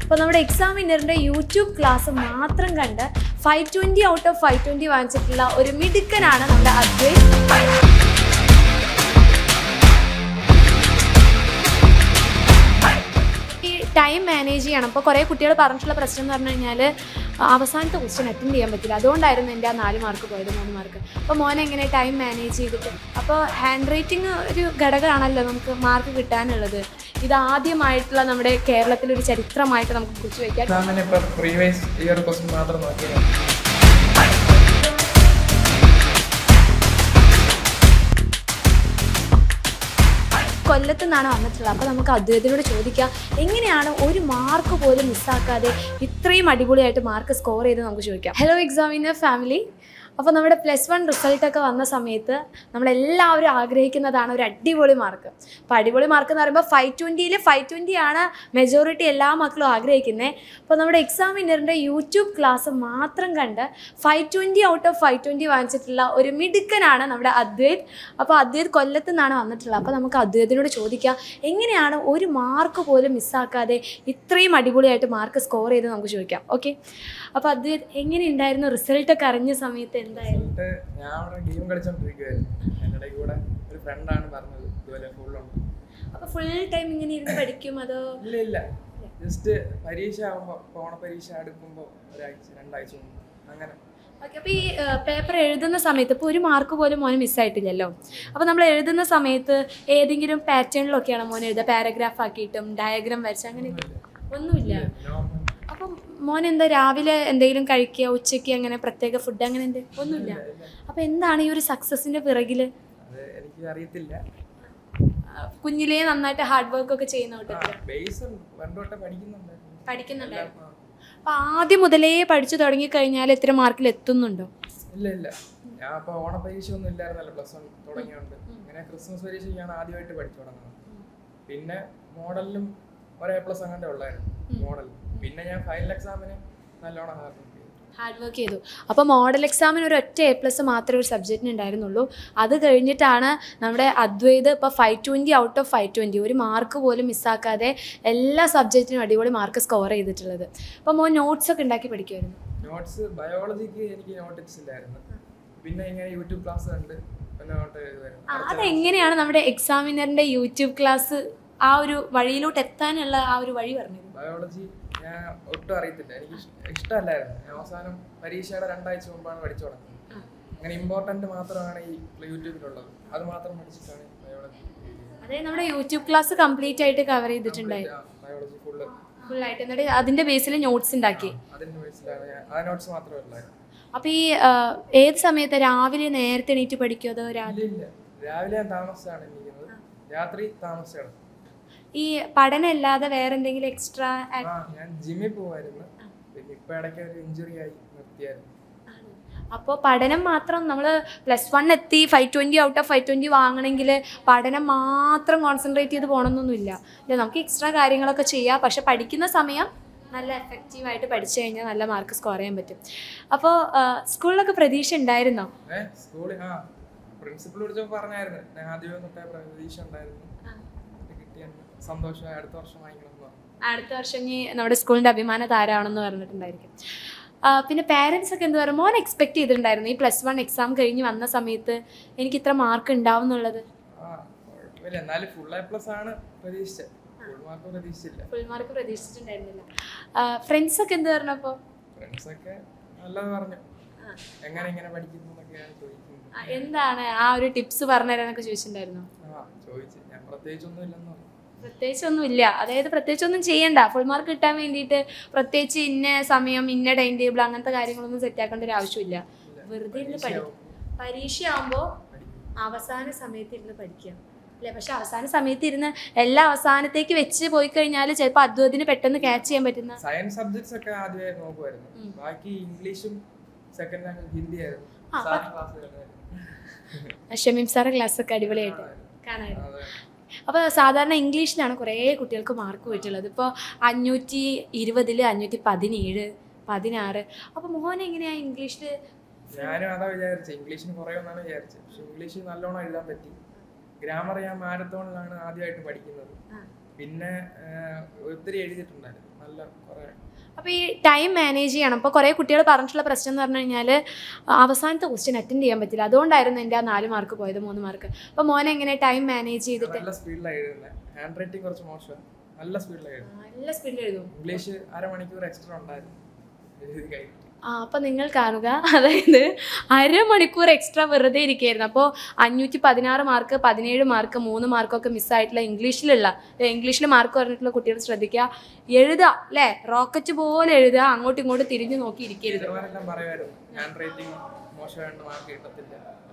അപ്പോൾ നമ്മുടെ exam വിന്നറിൻ്റെ YouTube class മാത്രം കണ്ട് five twenty out of five twenty വാങ്ങിച്ചിട്ടുള്ള ഒരു മിടുക്കനാണ് നമ്മുടെ അദ്വൈത് ഈ ടൈം മാനേജ് ചെയ്യണം അപ്പോൾ കുറേ കുട്ടികൾ പറഞ്ഞിട്ടുള്ള പ്രശ്നം എന്ന് പറഞ്ഞു കഴിഞ്ഞാൽ അവസാനത്തെ ക്വസ്റ്റ്യൻ അറ്റൻഡ് ചെയ്യാൻ പറ്റില്ല അതുകൊണ്ടായിരുന്നു എൻ്റെ ആ നാല് മാർക്ക് പോയത് മൂന്ന് മാർക്ക് അപ്പോൾ മോനെ എങ്ങനെ ടൈം മാനേജ് ചെയ്തിട്ട് അപ്പോൾ ഹാൻഡ് റൈറ്റിംഗ് ഒരു ഘടകമാണല്ലോ നമുക്ക് മാർക്ക് കിട്ടാനുള്ളത് ഇത് ആദ്യമായിട്ടുള്ള നമ്മുടെ കേരളത്തിലൊരു ചരിത്രമായിട്ട് നമുക്ക് കുറിച്ച് വയ്ക്കാം എക്സാമിന് ഇപ്പൊ പ്രീവിയസ് ഇയർ ക്വസ്റ്റ്യൻ മാത്രം നോക്കിയാൽ കൊല്ലത്തു നിന്നാണ് വന്നിട്ടുള്ളത് അപ്പോൾ നമുക്ക് അദ്ദേഹത്തിനോട് ചോദിക്കാം എങ്ങനെയാണ് ഒരു മാർക്ക് പോലും മിസ്സാക്കാതെ ഇത്രയും അടിപൊളിയായിട്ട് മാർക്ക് സ്കോർ ചെയ്ത് നമുക്ക് ചോദിക്കാം ഹലോ എക്സാമിനർ ഫാമിലി അപ്പോൾ നമ്മുടെ പ്ലസ് വൺ റിസൾട്ടൊക്കെ വന്ന സമയത്ത് നമ്മളെല്ലാവരും ആഗ്രഹിക്കുന്നതാണ് ഒരു അടിപൊളി മാർക്ക് അപ്പോൾ അടിപൊളി മാർക്ക് എന്ന് പറയുമ്പോൾ ഫൈവ് ട്വൻറ്റിയിൽ ഫൈവ് ട്വൻറ്റി ആണ് മെജോറിറ്റി എല്ലാ മക്കളും ആഗ്രഹിക്കുന്നത് അപ്പോൾ നമ്മുടെ എക്സാം വിന്നറിൻ്റെ യൂട്യൂബ് ക്ലാസ് മാത്രം കണ്ട് five twenty out of five twenty വാങ്ങിച്ചിട്ടുള്ള ഒരു മിടുക്കനാണ് നമ്മുടെ അദ്വൈത് അപ്പോൾ അദ്വൈത് കൊല്ലത്തു നിന്നാണ് വന്നിട്ടുള്ളത് അപ്പോൾ നമുക്ക് അദ്വൈതിനോട് ചോദിക്കാം എങ്ങനെയാണ് ഒരു മാർക്ക് പോലും മിസ്സാക്കാതെ ഇത്രയും അടിപൊളിയായിട്ട് മാർക്ക് സ്കോർ ചെയ്ത് നമുക്ക് ചോദിക്കാം ഓക്കെ അപ്പോൾ അദ്വൈത് എങ്ങനെയുണ്ടായിരുന്നു റിസൾട്ടൊക്കെ അറിഞ്ഞ സമയത്ത് എന്തായിരുന്നു എന്നിട്ട് ഞാൻ അവിടെ ഗെയിം കളിച്ചോണ്ടിരിക്കുവായിരുന്നു എൻ്റെ ഇടയ്ക്ക് കൂടെ ഒരു ഫ്രണ്ടാണ് പറഞ്ഞത് ഇതുപോലെ ഫുള്ളുണ്ട് അപ്പോൾ ഫുൾ ടൈം ഇങ്ങനെ ഇരുന്ന് പഠിക്കും അതോ ഇല്ല ഇല്ല ജസ്റ്റ് പരീക്ഷ ആകുമ്പോൾ ഓണ പരീക്ഷ അടുക്കുമ്പോൾ ഒരാഴ്ച രണ്ടാഴ്ച മുമ്പ് അങ്ങനെ ഓക്കെ അപ്പോൾ ഈ പേപ്പർ എഴുതുന്ന സമയത്ത് ഇപ്പോൾ ഒരു മാർക്ക് പോലും മോന് മിസ്സായിട്ടില്ലല്ലോ അപ്പോൾ നമ്മൾ എഴുതുന്ന സമയത്ത് ഏതെങ്കിലും പാറ്റേണിലൊക്കെയാണ് മോൻ എഴുതുക പാരഗ്രാഫ് ആക്കിയിട്ടും ഡയഗ്രാം വരച്ച് അങ്ങനെ ഒന്നുമില്ല നോർമൽ അപ്പം മോൻ എന്താ രാവിലെ എന്തെങ്കിലും കഴിക്കുക ഉച്ചയ്ക്ക് അങ്ങനെ പ്രത്യേക ഫുഡ് അങ്ങനെ എന്ത് ഒന്നുമില്ല അപ്പോൾ എന്താണ് ഈ ഒരു സക്സസിൻ്റെ പിറകിൽ അത് എനിക്ക് അറിയത്തില്ല കുഞ്ഞിലേ നന്നായിട്ട് ഹാർഡ് വർക്ക് ഒക്കെ ചെയ്യുന്ന കൂട്ടത്തിൽ ബേസ് പണ്ടോട്ടെ പഠിക്കുന്നുണ്ടായിരുന്നു പഠിക്കുന്നുണ്ടായിരുന്നു ആ. അപ്പോൾ ആദ്യം മുതലേ പഠിച്ചു തുടങ്ങിക്കഴിഞ്ഞാൽ എത്ര മാർക്കിൽ എത്തുന്നുണ്ടോ ഇല്ല ഇല്ല ഞാൻ അപ്പൊ ഓണ പരീക്ഷ ഒന്നും ഇല്ലായിരുന്നല്ലോ പ്ലസ് വൺ തുടങ്ങിയോണ്ട് അങ്ങനെ ക്രിസ്മസ് പരീക്ഷയ്ക്കാണ് ആദ്യമായിട്ട് പഠിച്ചു തുടങ്ങുന്നത് പിന്നെ മോഡലിലും ഒരേ പ്ലസ് അങ്ങോട്ടേ ഉള്ളായിരുന്നു മോഡൽ പിന്നെ ഞാൻ ഫൈനൽ എക്സാമിന് നല്ലോണം ഹാർഡ് വർക്ക് ചെയ്തു ഹാർഡ് വർക്ക് ചെയ്തു അപ്പോൾ മോഡൽ എക്സാമിന് ഒരു ഒറ്റ എ പ്ലസ് മാത്രമേ ഒരു സബ്ജക്റ്റിന് ഉണ്ടായിരുന്നുള്ളൂ അത് കഴിഞ്ഞിട്ടാണ് നമ്മുടെ അദ്വൈത് ഇപ്പോൾ five twenty out of five twenty ഒരു മാർക്ക് പോലും മിസ്സാക്കാതെ എല്ലാ സബ്ജക്റ്റിനും അടിപൊളി മാർക്ക് സ്കോർ ചെയ്തിട്ടുള്ളത് അപ്പോൾ മോൻ നോട്ട്സ് ഒക്കെ ഉണ്ടാക്കി പഠിക്കുമായിരുന്നു നോട്ട്സ് ബയോളജിക്ക് എനിക്ക് നോട്ടിക്സ് ഇല്ലായിരുന്നു പിന്നെ ഇങ്ങനെ യൂട്യൂബ് ക്ലാസ് കണ്ട് നോട്ട് എഴുതുമായിരുന്നു ആ, അതെങ്ങനെയാണ് നമ്മുടെ എക്സാമിനറിൻ്റെ യൂട്യൂബ് ക്ലാസ് ആ ഒരു വഴിയിലോട്ട് എത്താനുള്ള ആ ഒരു വഴി പറഞ്ഞത് ബയോളജി ഞാൻ ഒട്ടും അറിയത്തില്ല എനിക്ക് ഇഷ്- ഇഷ്ടമല്ലായിരുന്നു ഞാൻ അവസാനം പരീക്ഷയുടെ രണ്ടാഴ്ച മുമ്പാണ് പഠിച്ചു തുടങ്ങുന്നത് അങ്ങനെ ഇമ്പോർട്ടൻ്റ് മാത്രമാണ് ഈ യൂട്യൂബിലുള്ളത് അത് മാത്രം പഠിച്ചിട്ടാണ് ബയോളജി അതായത് നമ്മുടെ യൂട്യൂബ് ക്ലാസ് കംപ്ലീറ്റ് ആയിട്ട് കവർ ചെയ്തിട്ടുണ്ടായിരുന്നു ബയോളജി ഫുള്ള് ഫുള്ളായിട്ട് എന്നിട്ട് അതിൻ്റെ ബേസിൽ നോട്ട്സ് ഉണ്ടാക്കി അതിൻ്റെ ബേസിലാണ് ഞാൻ ആ നോട്ട്സ് മാത്രമേ ഉള്ളായിരുന്നു അപ്പോൾ ഈ ആ, ഏത് സമയത്ത് രാവിലെ നേരത്തെ എണീറ്റ് പഠിക്കുമോ അതോ രാത്രി ഇല്ല ഇല്ല രാവിലെ ഞാൻ താമസിച്ചാണ് എണീക്കുന്നത് രാത്രി താമസിച്ചാണ് ഈ പഠനം അല്ലാതെ വേറെ എന്തെങ്കിലും എക്സ്ട്രാ ആ ഞാൻ ജിമ്മിൽ പോവായിരുന്നു പിന്നെ ഇപ്പൊ ഇടയ്ക്ക് ഒരു ഇഞ്ചുറി ആയി നിർത്തിയായിരുന്നു അപ്പോൾ പഠനം മാത്രം നമ്മൾ പ്ലസ് വൺ എത്തി five twenty out of five twenty വാങ്ങണമെങ്കിൽ പഠനം മാത്രം കോൺസെൻട്രേറ്റ് ചെയ്ത് പോകണമെന്നൊന്നുമില്ല ഇല്ല നമുക്ക് എക്സ്ട്രാ കാര്യങ്ങളൊക്കെ ചെയ്യാം പക്ഷെ പഠിക്കുന്ന സമയം നല്ല എഫക്റ്റീവായിട്ട് പഠിച്ചു കഴിഞ്ഞാൽ നല്ല മാർക്ക് സ്കോർ ചെയ്യാൻ പറ്റും അപ്പോൾ സ്കൂളിലൊക്കെ പ്രതീക്ഷ ഉണ്ടായിരുന്നോ ഏ സ്കൂളിൽ ആ പ്രിൻസിപ്പൾ വിളിച്ചപ്പോൾ പറഞ്ഞായിരുന്നു ഞാൻ ആദ്യമേ തൊട്ടേ പ്രതീക്ഷ ഉണ്ടായിരുന്നു ഇത് കിട്ടിയ സന്തോഷമായി അടുത്ത വർഷം വാങ്ങിക്കണം എന്ന് പറഞ്ഞു അടുത്ത വർഷം ഇനി നമ്മുടെ സ്കൂളിൻ്റെ അഭിമാന താരമാണെന്ന് പറഞ്ഞിട്ടുണ്ടായിരിക്കും ആ, പിന്നെ പാരൻസ് ഒക്കെ എന്ത് പറയുക മോൻ എക്സ്പെക്ട് ചെയ്തിട്ടുണ്ടായിരുന്നു ഈ പ്ലസ് വൺ എക്സാം കഴിഞ്ഞ് വന്ന സമയത്ത് എനിക്ക് ഇത്ര മാർക്ക് ഉണ്ടാവും എന്നുള്ളത് ആ കുഴപ്പമില്ല എന്നാലും ഫുൾ എ പ്ലസ് ആണ് പ്രതീക്ഷിച്ചത് ഫുൾ മാർക്ക് പ്രതീക്ഷിച്ചില്ല ഫുൾ മാർക്ക് പ്രതീക്ഷിച്ചിട്ടുണ്ടായിരുന്നില്ല ഫ്രണ്ട്സ് ഒക്കെ എന്ത് പറഞ്ഞപ്പോൾ ഫ്രണ്ട്സൊക്കെ നല്ലത് പറഞ്ഞു എങ്ങനെ ഇങ്ങനെ പഠിക്കുന്നു എന്നൊക്കെയാണ് ചോദിക്കുന്നത് എന്താണ് ആ ഒരു ടിപ്സ് പറഞ്ഞുതരാനൊക്കെ ചോദിച്ചിട്ടുണ്ടായിരുന്നു ആ ചോദിച്ചു ഞാൻ പ്രത്യേകിച്ചൊന്നും ഇല്ലെന്ന് പറഞ്ഞു പ്രത്യേകിച്ചൊന്നുമില്ല അതായത് പ്രത്യേകിച്ചൊന്നും ചെയ്യണ്ട ഫുൾ മാർക്ക് കിട്ടാൻ വേണ്ടിയിട്ട് പ്രത്യേകിച്ച് ഇന്ന സമയം ഇന്ന ടൈം ടേബിൾ അങ്ങനത്തെ കാര്യങ്ങളൊന്നും സെറ്റ് ആക്കേണ്ട ഒരു ആവശ്യമില്ല വെറുതെ ഇരുന്ന് പഠിക്കും പരീക്ഷയാകുമ്പോൾ അവസാന സമയത്ത് ഇരുന്ന് പഠിക്കുക അല്ലേ പക്ഷെ അവസാന സമയത്ത് ഇരുന്ന് എല്ലാ അവസാനത്തേക്ക് വെച്ച് പോയി കഴിഞ്ഞാൽ ചിലപ്പോൾ അദ്വൈതിന് പെട്ടെന്ന് ക്യാച്ച് ചെയ്യാൻ പറ്റുന്ന സയൻസ് സബ്ജക്ട്സ് ഒക്കെ ആദ്യമേ നോക്കുമായിരുന്നു ബാക്കി ഇംഗ്ലീഷും സെക്കൻഡ് ലാംഗ്വേജ് ഹിന്ദി ആയിരുന്നു ആ, സാർ ക്ലാസ് ഷമീം സാറെ ക്ലാസ്സൊക്കെ അടിപൊളിയായിട്ട് കാണാമായിരുന്നു അതെ അപ്പോൾ സാധാരണ ഇംഗ്ലീഷിലാണ് കുറേ കുട്ടികൾക്ക് മാർക്ക് പോയിട്ടുള്ളത് ഇപ്പോൾ അഞ്ഞൂറ്റി ഇരുപതിൽ അഞ്ഞൂറ്റി പതിനേഴ് പതിനാറ് അപ്പോൾ മോഹൻ എങ്ങനെയാണ് ഇംഗ്ലീഷിൽ ഞാനും അതാ വിചാരിച്ചത് ഇംഗ്ലീഷിന് കുറയുമെന്നാണ് വിചാരിച്ചത് പക്ഷെ ഇംഗ്ലീഷ് നല്ലോണം എഴുതാൻ പറ്റി ഗ്രാമർ ഞാൻ മാരത്തോണിലാണ് ആദ്യമായിട്ട് പഠിക്കുന്നത് പിന്നെ ആഹ്, ഒത്തിരി എഴുതിയിട്ടുണ്ടായിരുന്നു നല്ല കുറെ അപ്പോൾ ഈ ടൈം മാനേജ് ചെയ്യണം അപ്പോൾ കുറേ കുട്ടികൾ പറഞ്ഞിട്ടുള്ള പ്രശ്നം എന്ന് പറഞ്ഞു കഴിഞ്ഞാൽ അവസാനത്തെ ക്വസ്റ്റ്യൻ അറ്റൻഡ് ചെയ്യാൻ പറ്റില്ല അതുകൊണ്ടായിരുന്നു എൻ്റെ ആ നാല് മാർക്ക് പോയത് മൂന്ന് മാർക്ക് അപ്പോൾ മോനെ എങ്ങനെ ടൈം മാനേജ് ചെയ്തിട്ട് നല്ല സ്പീഡിലാണ് എഴുതുന്നത് ഹാൻഡ് റൈറ്റിംഗ് കുറച്ച് മോശം നല്ല സ്പീഡിലാണ് എഴുതുന്നത് നല്ല സ്പീഡിൽ എഴുതും ഇംഗ്ലീഷ് അരമണിക്കൂർ എക്സ്ട്രാ ഉണ്ടായിരുന്നു എഴുതി കഴിഞ്ഞിട്ട് ആ അപ്പം നിങ്ങൾ കാണുക അതായത് അരമണിക്കൂർ എക്സ്ട്രാ വെറുതെ ഇരിക്കുകയായിരുന്നു അപ്പോൾ അഞ്ഞൂറ്റി പതിനാറ് മാർക്ക് പതിനേഴ് മാർക്ക് മൂന്ന് മാർക്കൊക്കെ മിസ്സായിട്ടുള്ള ഇംഗ്ലീഷിലുള്ള ഇംഗ്ലീഷിൽ മാർക്ക് പറഞ്ഞിട്ടുള്ള കുട്ടികൾ ശ്രദ്ധിക്കുക എഴുതുക അല്ലേ റോക്കറ്റ് പോലെ എഴുതുക അങ്ങോട്ടും ഇങ്ങോട്ടും തിരിഞ്ഞു നോക്കി ഇരിക്കരുത് ടീച്ചർമാരെല്ലാം പറയുമായിരുന്നു ഹാൻഡ് റൈറ്റിംഗ് മോശമായിട്ട് മാർക്ക് കിട്ടത്തില്ല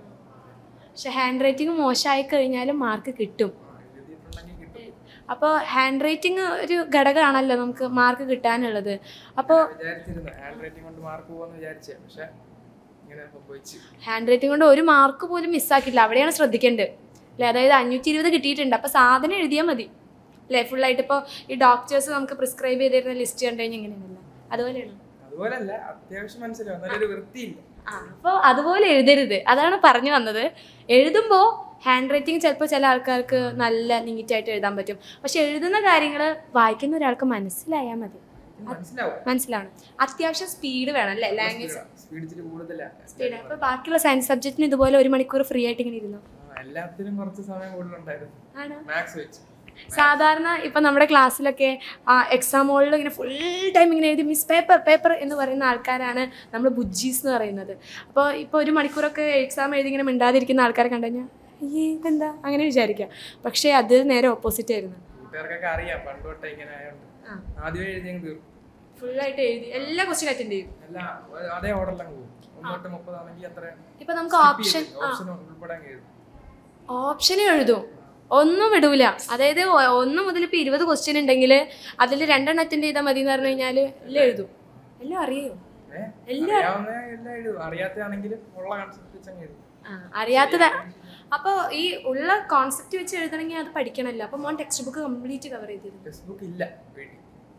പക്ഷെ ഹാൻഡ് റൈറ്റിംഗ് മോശമായി കഴിഞ്ഞാലും മാർക്ക് കിട്ടും ആ, എഴുതിയിട്ടുണ്ടെങ്കിൽ കിട്ടും അപ്പോൾ ഹാൻഡ് റൈറ്റിംഗ് ഒരു ഘടകമാണല്ലോ നമുക്ക് മാർക്ക് കിട്ടാനുള്ളത് അപ്പോൾ വിചാരിച്ചിരുന്നു ഹാൻഡ് റൈറ്റിംഗ് കൊണ്ട് മാർക്ക് പോകുമെന്ന് വിചാരിച്ചേ പക്ഷെ ഇങ്ങനെ സംഭവിച്ചു ഹാൻഡ് റൈറ്റിംഗ് കൊണ്ട് ഒരു മാർക്ക് പോലും മിസ്സാക്കിയില്ല അവിടെയാണ് ശ്രദ്ധിക്കേണ്ടത് അല്ലേ അതായത് അഞ്ഞൂറ്റി ഇരുപത് കിട്ടിയിട്ടുണ്ട് അപ്പോൾ സാധനം എഴുതിയാൽ മതി അല്ലേ ഫുള്ളായിട്ട് ഇപ്പോൾ ഈ ഡോക്ടേഴ്സ് നമുക്ക് പ്രിസ്ക്രൈബ് ചെയ്തിരുന്ന ലിസ്റ്റ് കണ്ടു കഴിഞ്ഞാൽ ഇങ്ങനെയാണല്ലോ അതുപോലെയാണ് അതുപോലല്ല അത്യാവശ്യം മനസ്സിലാവും നല്ലൊരു വൃത്തിയില്ല ആ അപ്പോൾ അതുപോലെ എഴുതരുത് അതാണ് പറഞ്ഞു വന്നത് എഴുതുമ്പോൾ ഹാൻഡ് റൈറ്റിംഗ് ചിലപ്പോൾ ചില ആൾക്കാർക്ക് നല്ല നീറ്റായിട്ട് എഴുതാൻ പറ്റും പക്ഷെ എഴുതുന്ന കാര്യങ്ങൾ വായിക്കുന്ന ഒരാൾക്ക് മനസ്സിലായാൽ മതി ഇത് മനസ്സിലാവും മനസ്സിലാണ് അത്യാവശ്യം സ്പീഡ് വേണം അല്ലേ ലാംഗ്വേജ് സ്പീഡ് ഇച്ചിരി കൂടുതലാണ് സ്പീഡ് അപ്പോൾ ബാക്കിയുള്ള സയൻസ് സബ്ജക്റ്റിന് ഇതുപോലെ ഒരു മണിക്കൂർ ഫ്രീ ആയിട്ട് ഇങ്ങനെ ഇരുന്നു ആ, എല്ലാത്തിനും കുറച്ച് സമയം കൂടുതലുണ്ടായിരുന്നു ആണ് മാത്സ് വെച്ച് സാധാരണ ഇപ്പം നമ്മുടെ ക്ലാസ്സിലൊക്കെ എക്സാം ഹോളിൽ ഇങ്ങനെ ഫുൾ ടൈം ഇങ്ങനെ എഴുതി മിസ് പേപ്പർ പേപ്പർ എന്ന് പറയുന്ന ആൾക്കാരാണ് നമ്മൾ ബുജ്ജീസ് എന്ന് പറയുന്നത് അപ്പോൾ ഇപ്പോൾ ഒരു മണിക്കൂറൊക്കെ എക്സാം എഴുതി ഇങ്ങനെ മിണ്ടാതിരിക്കുന്ന ആൾക്കാരെ കണ്ടു കഴിഞ്ഞാൽ അയ്യേ ഇതെന്താ അങ്ങനെ വിചാരിക്കുക പക്ഷേ അത് നേരെ ഓപ്പോസിറ്റ് ആയിരുന്നു കൂട്ടുകാർക്കൊക്കെ അറിയാം പണ്ട് തൊട്ടേ ഇങ്ങനെ ആയതുകൊണ്ട് ആ ആദ്യമേ എഴുതി അങ്ങ് തീർക്കും ഫുള്ളായിട്ട് എഴുതി എല്ലാ ക്വസ്റ്റ്യൻ അറ്റൻഡ് ചെയ്യും എല്ലാം ഒ- അതേ ഓർഡറിലും പോകും ഒന്ന് തൊട്ട് മുപ്പതാണെങ്കിൽ അത്ര ഇപ്പം നമുക്ക് ഓപ്ഷൻ ആ ഓപ്ഷൻ ഉൾപ്പെടെ അങ്ങ് എഴുതും ഓപ്ഷനും എഴുതും ഒന്നും വിടൂല അതായത് ഒ- ഒന്ന് മുതൽ ഇപ്പം ഇരുപത് ക്വസ്റ്റ്യൻ ഉണ്ടെങ്കിൽ അതിൽ രണ്ടെണ്ണം അറ്റൻഡ് ചെയ്താൽ മതി എന്ന് പറഞ്ഞു കഴിഞ്ഞാൽ എല്ലാം എഴുതും എല്ലാം അറിയോ ഏഹ് എല്ലാം അറിയാവുന്ന എല്ലാം എഴുതും അറിയാത്തതാണെങ്കിൽ ഉള്ള കൺസെപ്റ്റ് വെച്ച് അങ്ങ് എഴുതും ആ, അറിയാത്തത് അപ്പോൾ ഈ ഉള്ള കോൺസെപ്റ്റ് വെച്ച് എഴുതണമെങ്കിൽ അത് പഠിക്കണമല്ലോ അപ്പോൾ മോൻ ടെക്സ്റ്റ് ബുക്ക് കംപ്ലീറ്റ് കവർ ചെയ്തിരുന്നു ടെക്സ്റ്റ് ബുക്ക് ഇല്ല വീട്ടിൽ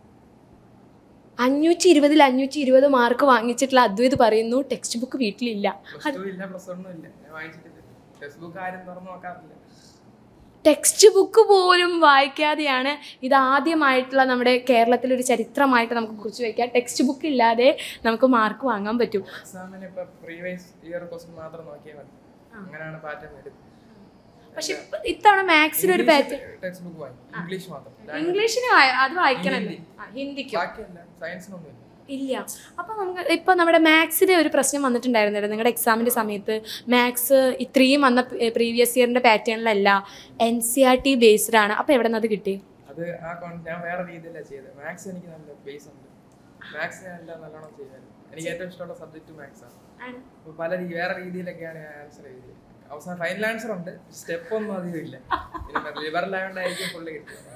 അഞ്ഞൂറ്റി ഇരുപതിൽ അഞ്ഞൂറ്റി ഇരുപത് മാർക്ക് വാങ്ങിച്ചിട്ടുള്ള അദ്വൈത് പറയുന്നു ടെക്സ്റ്റ് ബുക്ക് വീട്ടിലില്ല പ്ലസ് ടു ഇല്ല പ്ലസ് വണ്ണും ഇല്ല ഞാൻ വാങ്ങിച്ചിട്ടില്ല ടെക്സ്റ്റ് ബുക്ക് ആരും തുറന്നു നോക്കാറില്ല ടെക്സ്റ്റ് ബുക്ക് പോലും വായിക്കാതെയാണ് ഇത് ആദ്യമായിട്ടുള്ള നമ്മുടെ കേരളത്തിലൊരു ചരിത്രമായിട്ട് നമുക്ക് കുറിച്ച് വയ്ക്കാം ടെക്സ്റ്റ് ബുക്ക് ഇല്ലാതെ നമുക്ക് മാർക്ക് വാങ്ങാൻ പറ്റും എക്സാമിന് ഇപ്പൊ പ്രീവിയസ് ഇയർ ക്വസ്റ്റ്യൻ മാത്രം നോക്കിയാൽ മതി അങ്ങനെയാണ് പാറ്റേൺ എടുക്കുന്നത് പക്ഷെ ഇപ്പ- ഇത്തവണ മാത്സിൽ ഒരു പാറ്റേൺ ടെക്സ്റ്റ് ബുക്ക് വാങ്ങി ഇംഗ്ലീഷ് മാത്രം ഇംഗ്ലീഷിന് വായ- അത് വായിക്കണമല്ലോ ആ, ഹിന്ദിക്കും ബാക്കിയല്ല സയൻസിനൊന്നും ഇല്ല ഇല്ല അപ്പോൾ നമുക്ക് ഇപ്പോൾ നമ്മുടെ മാത്സിൻ്റെ ഒരു പ്രശ്നം വന്നിട്ടുണ്ടായിരുന്നല്ലോ നിങ്ങളുടെ എക്സാമിൻ്റെ സമയത്ത് മാത്സ് ഇത്രയും വന്ന പ്രീവിയസ് ഇയറിൻ്റെ പാറ്റേണിലല്ല N C R T based ആണ് അപ്പോൾ എവിടെ നിന്ന് അത് കിട്ടി അത് ആ കോൺ ഞാൻ വേറെ രീതിയിലാണ് ചെയ്തത് മാത്സ് എനിക്ക് നല്ല ബേസ് ഉണ്ട് മാത്സ് ഞാൻ എല്ലാം നല്ലോണം ചെയ്തായിരുന്നു എനിക്ക് ഏറ്റവും ഇഷ്ടമുള്ള സബ്ജക്റ്റ് മാത്സ് ആണ് അപ്പോൾ പല രീ- വേറെ രീതിയിലൊക്കെയാണ് ഞാൻ ആൻസർ എഴുതിയത് അവസാനം ഫൈനൽ ആൻസർ ഉണ്ട് സ്റ്റെപ്പ് ഒന്നും അധികം ഇല്ല പിന്നെ ലിബറലായോണ്ടായിരിക്കും ഫുള്ള് കിട്ടിയത്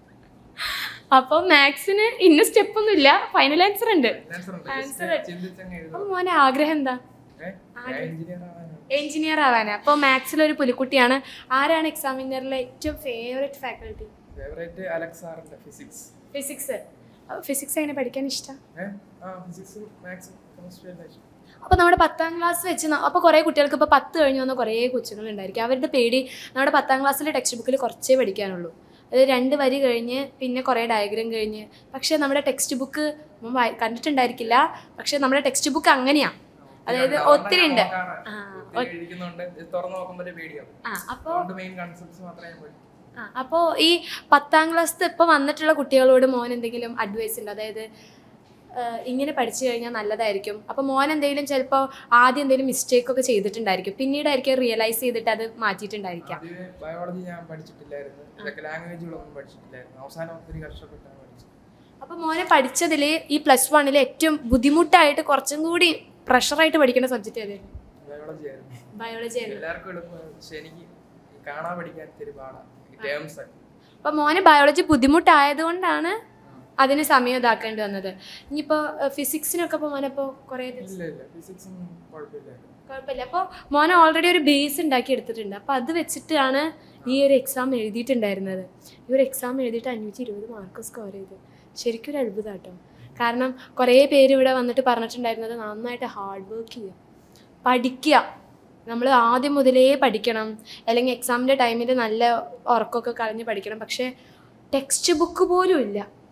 അപ്പോൾ മാത്സിന് ഇന്ന സ്റ്റെപ്പ് ഒന്നും ഇല്ല ഫൈനൽ ആൻസർ ഉണ്ട് ആൻസർ ഉണ്ട് Answer Just ചിന്തിച്ചങ്ങ് എഴുതും അപ്പോൾ മോനെ ആഗ്രഹം എന്താ ഏഹ് ഞാൻ എഞ്ചിനീയർ ആവാനാണ് എഞ്ചിനീയർ ആവാനാണ് അപ്പോൾ മാത്സിലൊരു പുലിക്കുട്ടിയാണ് ആരാണ് എക്സാമിനറിലെ ഏറ്റവും ഫേവറേറ്റ് ഫാക്കൾട്ടി ഫേവറേറ്റ് അലക്സാറിന്റെ ഫിസിക്സ് ഫിസിക്സ് ഫിസിക്സ് എങ്ങനെ പഠിക്കാൻ ഇഷ്ടം ഏഹ് ആ ഫിസിക്സും മാത്സും കെമിസ്ട്രി എല്ലാം ഇഷ്ടം അപ്പോൾ നമ്മുടെ പത്താം ക്ലാസ് വെച്ച് അപ്പോൾ കുറേ കുട്ടികൾക്ക് ഇപ്പോൾ പത്ത് കഴിഞ്ഞ് വന്ന കുറേ കൊച്ചുകൾ ഉണ്ടായിരിക്കും അവരുടെ പേടി നമ്മുടെ പത്താം ക്ലാസ്സിലെ ടെക്സ്റ്റ് ബുക്കിൽ കുറച്ചേ പഠിക്കാനുള്ളൂ അത് രണ്ട് വരി കഴിഞ്ഞ് പിന്നെ കുറേ ഡയഗ്രാം കഴിഞ്ഞ് പക്ഷേ നമ്മുടെ ടെക്സ്റ്റ് ബുക്ക് കണ്ടിട്ടുണ്ടായിരിക്കില്ല പക്ഷേ നമ്മുടെ ടെക്സ്റ്റ് ബുക്ക് അങ്ങനെയാണ് അതായത് ഒത്തിരി ഉണ്ട് ആ, ഒത്തിരി എഴുതിക്കുന്നുണ്ട് ഇത് തുറന്നു നോക്കുമ്പോൾ പേടിയാവും ആ അപ്പോൾ അതുകൊണ്ട് മെയിൻ കൺസെപ്റ്റ്സ് മാത്രമേ ഞാൻ പഠിക്കൂ ആ അപ്പോൾ ഈ പത്താം ക്ലാസ്സിൽ ഇപ്പോൾ വന്നിട്ടുള്ള കുട്ടികളോട് മോൻ എന്തെങ്കിലും അഡ്വൈസ് ഉണ്ട് അതായത് ആ, ഇങ്ങനെ പഠിച്ചു കഴിഞ്ഞാൽ നല്ലതായിരിക്കും അപ്പോൾ മോൻ എന്തെങ്കിലും ചിലപ്പോൾ ആദ്യം എന്തെങ്കിലും മിസ്റ്റേക്ക് ഒക്കെ ചെയ്തിട്ടുണ്ടായിരിക്കും പിന്നീടായിരിക്കും റിയലൈസ് ചെയ്തിട്ട് അത് മാറ്റിയിട്ടുണ്ടായിരിക്കാം ആദ്യമേ ബയോളജി ഞാൻ പഠിച്ചിട്ടില്ലായിരുന്നു ഇതൊക്കെ ലാംഗ്വേജുകളൊന്നും പഠിച്ചിട്ടില്ലായിരുന്നു അവസാനം ഒത്തിരി കഷ്ടപ്പെട്ടാണ് പഠിച്ചത് അപ്പോൾ മോനെ പഠിച്ചതിൽ ഈ പ്ലസ് വണ്ണിൽ ഏറ്റവും ബുദ്ധിമുട്ടായിട്ട് കുറച്ചും കൂടി പ്രഷറായിട്ട് പഠിക്കേണ്ട സബ്ജക്റ്റ് ഏതായിരുന്നു ബയോളജി ആയിരുന്നു ബയോളജി ആയിരുന്നു എല്ലാവർക്കും എളുപ്പമാണ് പക്ഷെ എനിക്ക് ഈ കാണാൻ പഠിക്കാൻ ഇത്തിരി പാടാണ് ഈ ടേംസ് ഒക്കെ അപ്പോൾ മോനെ ബയോളജി ബുദ്ധിമുട്ടായതുകൊണ്ടാണ് അതിന് സമയം ഇതാക്കേണ്ടി വന്നത് ഇനിയിപ്പോൾ ഫിസിക്സിനൊക്കെ ഇപ്പോൾ മോനപ്പോൾ കുറേ ദിവസം ഇല്ല ഇല്ല ഫിസിക്സും കുഴപ്പമില്ലായിരുന്നു കുഴപ്പമില്ല അപ്പോൾ മോനെ ഓൾറെഡി ഒരു ബേസ് ഉണ്ടാക്കി എടുത്തിട്ടുണ്ട് അപ്പോൾ അത് വെച്ചിട്ടാണ് ഈ ഒരു എക്സാം എഴുതിയിട്ടുണ്ടായിരുന്നത് ഈ ഒരു എക്സാം എഴുതിയിട്ട് അഞ്ഞൂറ്റി ഇരുപത് മാർക്ക് സ്കോർ ചെയ്തു ശരിക്കും ഒരു അത്ഭുതം കേട്ടോ കാരണം കുറേ പേര് ഇവിടെ വന്നിട്ട് പറഞ്ഞിട്ടുണ്ടായിരുന്നത് നന്നായിട്ട് ഹാർഡ് വർക്ക് ചെയ്യുക പഠിക്കുക നമ്മൾ ആദ്യം മുതലേ പഠിക്കണം അല്ലെങ്കിൽ എക്സാമിൻ്റെ ടൈമിൽ നല്ല ഉറക്കമൊക്കെ കളഞ്ഞ് പഠിക്കണം പക്ഷേ ടെക്സ്റ്റ് ബുക്ക് പോലും ഇല്ല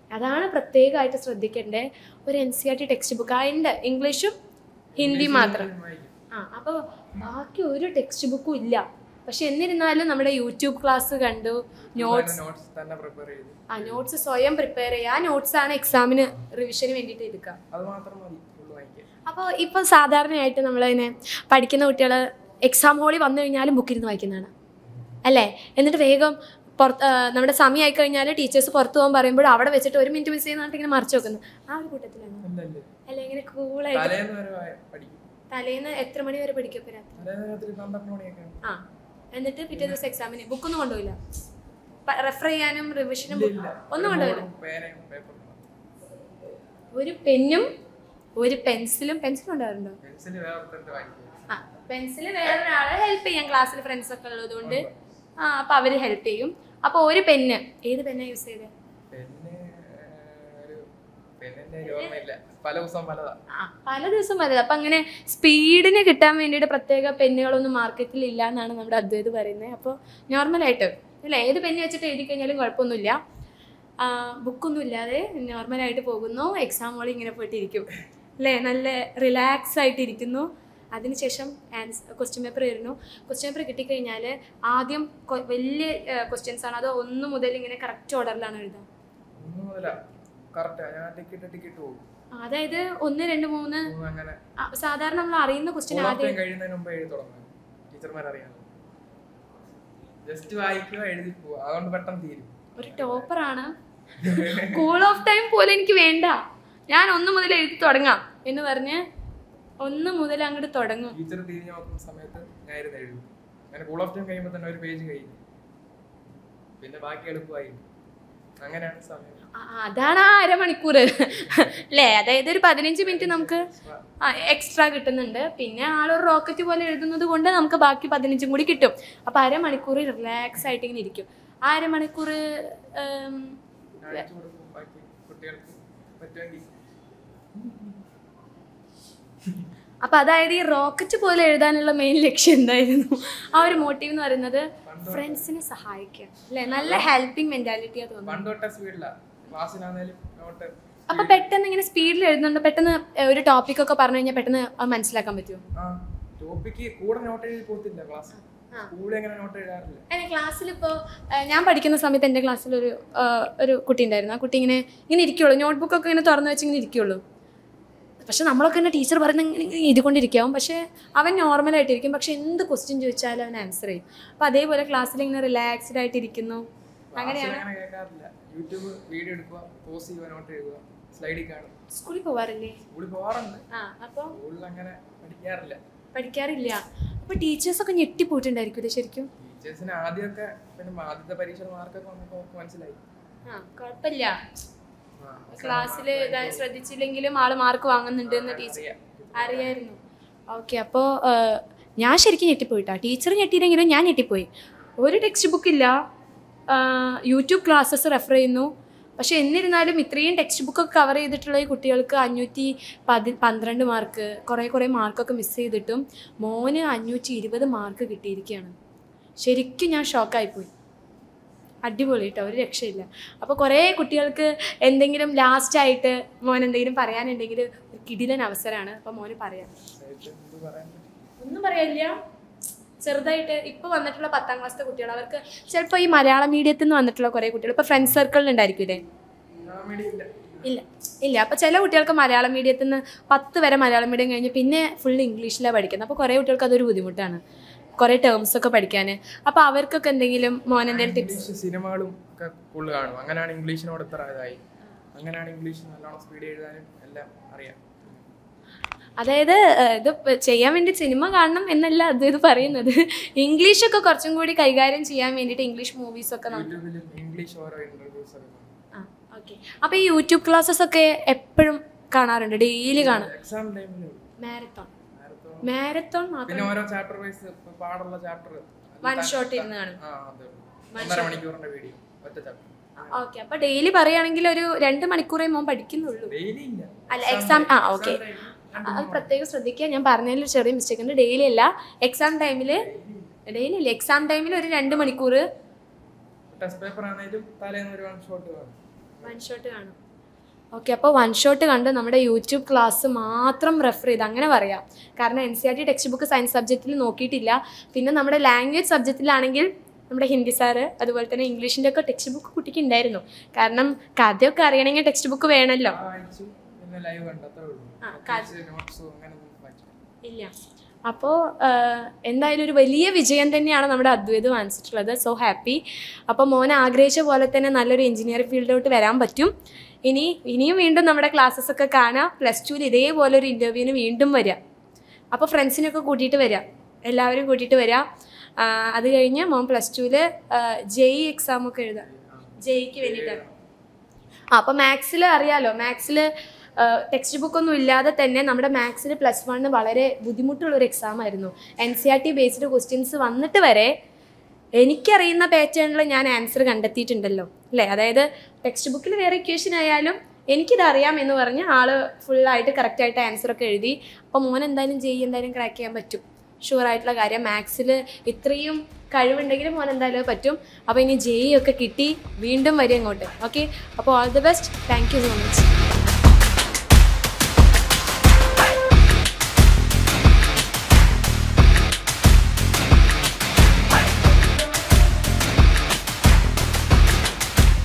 അതാണ് പ്രത്യേകമായിട്ട് ശ്രദ്ധിക്കേണ്ടത് ഒരു N C R T textbook അതിൻ്റെ ഇംഗ്ലീഷും ഹിന്ദി മാത്രം വായിക്കും. ആ അപ്പോൾ ബാക്കി ഒരു ടെക്സ്റ്റ് ബുക്കും ഇല്ല പക്ഷെ എന്നിരുന്നാലും നമ്മുടെ യൂട്യൂബ് ക്ലാസ് കണ്ടു നോട്ട്സ് നോട്ട്സ് തന്നെ പ്രിപ്പയർ ചെയ്തു ആ നോട്ട്സ് സ്വയം പ്രിപ്പയർ ചെയ്യുക ആ നോട്ട്സ് ആണ് എക്സാമിന് റിവിഷന് വേണ്ടിയിട്ട് എടുക്കുക അത് മാത്രം മതി ഫുള്ള് വായിക്കാൻ അപ്പോൾ ഇപ്പോൾ സാധാരണയായിട്ട് നമ്മളതിനെ പഠിക്കുന്ന കുട്ടികൾ എക്സാം ഹോളിൽ വന്നു കഴിഞ്ഞാലും ബുക്കിരുന്ന് വായിക്കുന്നതാണ് അല്ലേ എന്നിട്ട് വേഗം പുറത്ത് ആ, നമ്മുടെ സമയമായി കഴിഞ്ഞാൽ ടീച്ചേഴ്സ് പുറത്ത് പോകാൻ പറയുമ്പോൾ അവിടെ വെച്ചിട്ട് ഒരു മിനിറ്റ് മിസ് ചെയ്യുന്നതായിട്ട് ഇങ്ങനെ മറിച്ച് വെക്കുന്നു ആ ഒരു കൂട്ടത്തിലാണ് അല്ലല്ലേ അല്ല ഇങ്ങനെ കൂളായിട്ട് തലേന്ന് വരെ വായ- പഠിക്കും തലേന്ന് എത്ര മണി വരെ പഠിക്കും ഇപ്പോൾ രാത്രി തലേന്ന് രാത്രി പന്ത്രണ്ട് മണിയൊക്കെ ആ എന്നിട്ട് പിറ്റേ ദിവസം എക്സാമിന് ബുക്കൊന്നും കൊണ്ടുപോയില്ല റെഫർ ചെയ്യാനും റിവിഷനും ഇല്ല ഒന്നും കൊണ്ടുപോയില്ല പേനയും പേപ്പറും ഒരു പെന്നും ഒരു പെൻസിലും പെൻസിലും ഉണ്ടാകാറുണ്ടോ പെൻസിൽ വേറെ എടുത്തിട്ട് വായിക്കും ആ പെൻസിൽ വേറൊരാളെ ഹെൽപ്പ് ചെയ്യാം ക്ലാസ്സിൽ ഫ്രണ്ട്സ് ഒക്കെ ഉള്ളതുകൊണ്ട് ആ അപ്പോൾ അവർ ഹെൽപ്പ് ചെയ്യും അപ്പോൾ ഒരു പെന്ന് ഏത് പെന്നാണ് യൂസ് ചെയ്തത് പെന്ന് ഒരു പെന്നിന്റെ ഒരു ഓർമ്മയില്ല പല ദിവസം പലതാ ആ പല ദിവസം മതി അപ്പം അങ്ങനെ സ്പീഡിന് കിട്ടാൻ വേണ്ടിയിട്ട് പ്രത്യേക പെന്നുകളൊന്നും മാർക്കറ്റിൽ ഇല്ല എന്നാണ് നമ്മുടെ അദ്വൈത് പറയുന്നത് അപ്പോൾ നോർമലായിട്ട് അല്ല ഏത് പെന്ന് വെച്ചിട്ട് എഴുതി കഴിഞ്ഞാലും കുഴപ്പമൊന്നുമില്ല ബുക്കൊന്നും ഇല്ലാതെ നോർമലായിട്ട് പോകുന്നു എക്സാം ഹോളിൽ ഇങ്ങനെ പോയിട്ടിരിക്കും അല്ലേ നല്ല റിലാക്സ് ആയിട്ട് ഇരിക്കുന്നു അതിനുശേഷം ആൻസർ ക്വസ്റ്റ്യൻ പേപ്പർ വരുന്നു ക്വസ്റ്റ്യൻ പേപ്പർ കിട്ടിക്കഴിഞ്ഞാൽ ആദ്യം കൊ- വലിയ ക്വസ്റ്റ്യൻസ് ആണ് അത് ഒന്ന് മുതൽ ഇങ്ങനെ കറക്റ്റ് ഓർഡറിലാണ് എഴുതുക ഒന്നും മുതലാ കറക്റ്റാ ഞാൻ ടിക്കറ്റ് ടിക്കറ്റ് പോകും അതായത് ഒന്ന് രണ്ട് മൂന്ന് മൂന്ന് അങ്ങനെ ആ, സാധാരണ നമ്മൾ അറിയുന്ന ക്വസ്റ്റ്യൻ ആദ്യം ഓണത്തിന് കഴിയുന്നതിന് മുമ്പ് എഴുതി തുടങ്ങും ടീച്ചർമാർ അറിയാം ജസ്റ്റ് വായിക്കുക എഴുതി പോവുക അതുകൊണ്ട് പെട്ടെന്ന് തീരും ഒരു ടോപ്പറാണ് കൂൾ ഓഫ് ടൈം പോലെ എനിക്ക് വേണ്ട ഞാൻ ഒന്ന് മുതൽ എഴുതി തുടങ്ങാം എന്ന് പറഞ്ഞ് ഒന്ന് മുതൽ അങ്ങോട്ട് തുടങ്ങും ടീച്ചർ തിരിഞ്ഞു നോക്കുന്ന സമയത്ത് ഞാൻ ഇരുന്ന് എഴുതും അങ്ങനെ കൂൾ ഓഫ് ടൈം കഴിയുമ്പോൾ തന്നെ ഒരു പേജ് കഴിയും പിന്നെ ബാക്കി എളുപ്പമായി അങ്ങനെയാണ് സമയം ആ, അതാണ് ആ അരമണിക്കൂർ അല്ലേ അതായത് ഒരു പതിനഞ്ച് മിനിറ്റ് നമുക്ക് എക്സ്ട്രാ കിട്ടുന്നുണ്ട് പിന്നെ ആളൊരു റോക്കറ്റ് പോലെ എഴുതുന്നത് കൊണ്ട് നമുക്ക് ബാക്കി പതിനഞ്ചും കൂടി കിട്ടും അപ്പോൾ അരമണിക്കൂർ റിലാക്സ് ആയിട്ട് ഇങ്ങനെ ഇരിക്കും ആ അരമണിക്കൂർ ഉം, കാണിച്ചു കൊടുക്കും ബാക്കി കുട്ടികൾക്ക് പറ്റുമെങ്കിൽ അപ്പൊ അതായത് ഈ റോക്കറ്റ് പോലെ എഴുതാനുള്ള മെയിൻ ലക്ഷ്യം എന്തായിരുന്നു ആ ഒരു മോട്ടീവ് എന്ന് പറയുന്നത് ഫ്രണ്ട്സിനെ സഹായിക്കുക അല്ലെ നല്ല ഹെൽപ്പിംഗ് മെന്റാലിറ്റിയാ തോന്നുന്നു പണ്ട് തൊട്ടേ സ്പീഡില്ല ക്ലാസ്സിലാണേലും നോട്ട് അപ്പൊ പെട്ടെന്ന് ഇങ്ങനെ സ്പീഡിൽ എഴുതുന്നുണ്ട് പെട്ടെന്ന് ഒരു ടോപ്പിക് ഒക്കെ പറഞ്ഞു കഴിഞ്ഞാൽ പെട്ടെന്ന് അത് മനസ്സിലാക്കാൻ പറ്റുമോ ആ ടോപ്പിക്ക് കൂടെ നോട്ട് എഴുതി പോകത്തില്ല ക്ലാസ് ആ. സ്കൂളിൽ അങ്ങനെ നോട്ട് എഴുതാറില്ല അതെ ക്ലാസ്സിലിപ്പോൾ ഞാൻ പഠിക്കുന്ന സമയത്ത് എൻ്റെ ക്ലാസ്സിൽ ഒരു ആ, ഒരു കുട്ടി ഉണ്ടായിരുന്നു ആ കുട്ടി ഇങ്ങനെ ഇങ്ങനെ ഇരിക്കുള്ളൂ നോട്ട്ബുക്കൊക്കെ ഇങ്ങനെ തുറന്നു വെച്ച് ഇങ്ങനെ ഇരിക്കുള്ളൂ പക്ഷെ നമ്മളൊക്കെ തന്നെ ടീച്ചർ പറയുന്ന ഇങ്ങനെ ഇങ്ങനെ എഴുതിക്കൊണ്ടിരിക്കാവും പക്ഷേ അവൻ നോർമലായിട്ടിരിക്കും പക്ഷെ എന്ത് ക്വസ്റ്റ്യൻ ചോദിച്ചാലും അവൻ ആൻസർ ചെയ്യും അപ്പോൾ അതേപോലെ ക്ലാസ്സിൽ ഇങ്ങനെ റിലാക്സ്ഡ് ആയിട്ടിരിക്കുന്നു ക്ലാസ്സിൽ അങ്ങനെ കേൾക്കാറില്ല യൂട്യൂബ് വീഡിയോ എടുക്കുക പോസ് ചെയ്യുക നോട്ട് എഴുതുക സ്ലൈഡിൽ കാണും സ്കൂളിൽ പോവാറില്ലേ സ്കൂളിൽ പോകാറുണ്ട് ആ അപ്പോൾ സ്കൂളിൽ അങ്ങനെ പഠിക്കാറില്ല പഠിക്കാറില്ല അപ്പോൾ ടീച്ചേഴ്സൊക്കെ ഞെട്ടിപ്പോയിട്ടുണ്ടായിരിക്കും ഇത് ശരിക്കും ടീച്ചേഴ്സിന് ആദ്യമൊക്കെ പിന്നെ ആദ്യത്തെ പരീക്ഷയുടെ മാർക്കൊക്കെ വന്നപ്പോൾ അവർക്ക് മനസ്സിലായി ആ കുഴപ്പമില്ല ആ, ക്ലാസ്സിൽ ശ്രദ്ധിച്ചില്ലെങ്കിലും ആള് മാർക്ക് വാങ്ങുന്നുണ്ട് എന്ന് ടീച്ചർ അറിയാം. അറിയായിരുന്നു ഓക്കെ അപ്പോൾ ഞാൻ ശരിക്കും ഞെട്ടിപ്പോയിട്ടാ ടീച്ചർ ഞെട്ടിയില്ലെങ്കിലും ഞാൻ ഞെട്ടിപ്പോയി ഒരു ടെക്സ്റ്റ് ബുക്ക് ഇല്ല ആ, യൂട്യൂബ് ക്ലാസ്സസ് റെഫർ ചെയ്യുന്നു പക്ഷെ എന്നിരുന്നാലും ഇത്രയും ടെക്സ്റ്റ് ബുക്കൊക്കെ കവർ ചെയ്തിട്ടുള്ള ഈ കുട്ടികൾക്ക് അഞ്ഞൂറ്റി പതി പന്ത്രണ്ട് മാർക്ക് കുറേ കുറേ മാർക്കൊക്കെ മിസ് ചെയ്തിട്ടും മോന് അഞ്ഞൂറ്റി ഇരുപത് മാർക്ക് കിട്ടിയിരിക്കുകയാണ് ശരിക്കും ഞാൻ ഷോക്കായിപ്പോയി അടിപൊളി കേട്ടോ ഒരു രക്ഷയില്ല അപ്പോൾ കുറേ കുട്ടികൾക്ക് എന്തെങ്കിലും ലാസ്റ്റായിട്ട് മോൻ എന്തെങ്കിലും പറയാനുണ്ടെങ്കിൽ ഒരു കിടിലൻ അവസരമാണ് അപ്പോൾ മോന് പറയാം ആയിട്ട് എന്ത് പറയാൻ പറ്റും? ഒന്നും പറയാനില്ല ചെറുതായിട്ട് ഇപ്പോൾ വന്നിട്ടുള്ള പത്താം ക്ലാസ്സിലെ കുട്ടികൾ അവർക്ക് ചിലപ്പോൾ ഈ മലയാളം മീഡിയത്തിൽ നിന്ന് വന്നിട്ടുള്ള കുറേ കുട്ടികൾ ഇപ്പോൾ ഫ്രണ്ട്സ് സർക്കിളിൽ ഉണ്ടായിരിക്കില്ലേ ഞാൻ മീഡിയമില്ല. ഇല്ല ഇല്ല അപ്പോൾ ചില കുട്ടികൾക്ക് മലയാളം മീഡിയത്തിൽ നിന്ന് പത്ത് വരെ മലയാളം മീഡിയം കഴിഞ്ഞ് പിന്നെ ഫുൾ ഇംഗ്ലീഷിലാണ് പഠിക്കുന്നത് അപ്പോൾ കുറേ കുട്ടികൾക്ക് അതൊരു ബുദ്ധിമുട്ടാണ് കുറേ ടേംസ് ഒക്കെ പഠിക്കാൻ അപ്പോൾ അവർക്കൊക്കെ എന്തെങ്കിലും മോൻ എന്തെങ്കിലും ടിപ്സ് ഇംഗ്ലീഷ് സിനിമകളും ഒക്കെ കൂടുതൽ കാണും അങ്ങനെയാണ് ഇംഗ്ലീഷിനോട് ഇത്ര ഇതായി അങ്ങനെയാണ് ഇംഗ്ലീഷ് നല്ലോണം സ്പീഡ് എഴുതാനും എല്ലാം അറിയാം അതായത് ഏഹ്, ഇത് പ- ചെയ്യാൻ വേണ്ടി സിനിമ കാണണം എന്നല്ല അത് ഇത് പറയുന്നത് ഇംഗ്ലീഷൊക്കെ കുറച്ചും കൂടി കൈകാര്യം ചെയ്യാൻ വേണ്ടിയിട്ട് ഇംഗ്ലീഷ് മൂവീസ് ഒക്കെ നമുക്ക് യൂട്യൂബിലും ഇംഗ്ലീഷ് ഓരോ ഇന്റർവ്യൂസ് ഒക്കെ കാണും ആ ഓക്കെ അപ്പോൾ ഈ യൂട്യൂബ് ക്ലാസ്സസ് ഒക്കെ എപ്പോഴും കാണാറുണ്ട് ഡെയിലി കാണും എക്സാം ടൈമിൽ മാരത്തോൺ മാരത്തോൺ മാരത്തോൺ മാത്രം പിന്നെ ഓരോ ചാപ്റ്റർ വൈസ് പാടുള്ള ചാപ്റ്റർ വൺ ഷോട്ട് ഇരുന്ന് കാണും ആ അതെ ഒന്നര മണിക്കൂറിന്റെ വീഡിയോ ഒറ്റ ചാപ്റ്റർ ഓക്കെ അപ്പോൾ ഡെയിലി പറയുകയാണെങ്കിൽ ഒരു രണ്ട് മണിക്കൂറേ മോൻ പഠിക്കുന്നുള്ളൂ ഡെയിലി ഇല്ല അല്ല എക്സാം ആ ഓക്കെ അത് പ്രത്യേകം ശ്രദ്ധിക്കുക ഞാൻ പറഞ്ഞതിൽ ഒരു ചെറിയ മിസ്റ്റേക്ക് ഉണ്ട് ഡെയിലി അല്ല എക്സാം ടൈമിൽ ഡെയിലി ഇല്ല എക്സാം ടൈമിൽ ഒരു രണ്ട് മണിക്കൂർ ടെസ്റ്റ് പേപ്പർ ആണെങ്കിലും തലേന്ന് ഒരു വൺ ഷോട്ട് കാണും വൺ ഷോട്ട് കാണും ഓക്കെ അപ്പോൾ വൺ ഷോട്ട് കണ്ട് നമ്മുടെ യൂട്യൂബ് ക്ലാസ് മാത്രം റെഫർ ചെയ്ത് അങ്ങനെ പറയാം കാരണം N C R T textbook science സബ്ജക്റ്റിൽ നോക്കിയിട്ടില്ല പിന്നെ നമ്മുടെ ലാംഗ്വേജ് സബ്ജക്റ്റിലാണെങ്കിൽ നമ്മുടെ ഹിന്ദി സാറ് അതുപോലെ തന്നെ ഇംഗ്ലീഷിൻ്റെ ഒക്കെ ടെക്സ്റ്റ് ബുക്ക് കുട്ടിക്ക് ഉണ്ടായിരുന്നു കാരണം കഥയൊക്കെ അറിയണമെങ്കിൽ ടെക്സ്റ്റ് ബുക്ക് വേണമല്ലോ ആ വായിച്ചു പിന്നെ ലൈവ് കണ്ടു അത്രേ ഉള്ളൂ ആ, നോട്ട്സോ അങ്ങനെ ഒന്നും വായിച്ചില്ല ഇല്ല അപ്പോൾ എന്തായാലും ഒരു വലിയ വിജയം തന്നെയാണ് നമ്മുടെ അദ്വൈത് വാങ്ങിച്ചിട്ടുള്ളത് സോ ഹാപ്പി അപ്പോൾ മോൻ ആഗ്രഹിച്ച പോലെ തന്നെ നല്ലൊരു എഞ്ചിനീയറിംഗ് ഫീൽഡിലോട്ട് വരാൻ പറ്റും ഇനി ഇനിയും വീണ്ടും നമ്മുടെ ക്ലാസ്സസ് ഒക്കെ കാണാം പ്ലസ് ടുവിൽ ഇതേപോലെ ഒരു ഇൻ്റർവ്യൂവിന് വീണ്ടും വരാം അപ്പോൾ ഫ്രണ്ട്സിനൊക്കെ കൂട്ടിയിട്ട് വരാം എല്ലാവരും കൂട്ടിയിട്ട് വരാം ആ, അത് കഴിഞ്ഞ് മോൻ പ്ലസ് ടുവിൽ ജെഇ എക്സാം ഒക്കെ എഴുതാം ജെഇക്ക് വേണ്ടിയിട്ടാണ് ആ അപ്പോൾ മാത്സിൽ അറിയാലോ മാത്സിൽ ടെക്സ്റ്റ് ബുക്ക് ഒന്നും ഇല്ലാതെ തന്നെ നമ്മുടെ മാത്സിൽ പ്ലസ് വണ്ണ് വളരെ ബുദ്ധിമുട്ടുള്ളൊരു എക്സാം ആയിരുന്നു N C R T based questions വന്നിട്ട് വരെ എനിക്കറിയുന്ന പാറ്റേണിൽ ഞാൻ ആൻസർ കണ്ടെത്തിയിട്ടുണ്ടല്ലോ അല്ലേ അതായത് ടെക്സ്റ്റ് ബുക്കിൽ വേറെ ഇക്വേഷൻ ആയാലും എനിക്കിത് അറിയാം എന്ന് പറഞ്ഞ് ആള് ഫുള്ളായിട്ട് കറക്റ്റായിട്ട് ആൻസർ ഒക്കെ എഴുതി അപ്പോൾ മോൻ എന്തായാലും ജെയ് എന്തായാലും ക്രാക്ക് ചെയ്യാൻ പറ്റും ഷുവർ ആയിട്ടുള്ള കാര്യം മാത്സിൽ ഇത്രയും കഴിവുണ്ടെങ്കിലും മോൻ എന്തായാലും പറ്റും അപ്പോൾ ഇനി ജെയ് ഒക്കെ കിട്ടി വീണ്ടും വരും അങ്ങോട്ട് ഓക്കെ അപ്പോൾ all the best thank you so much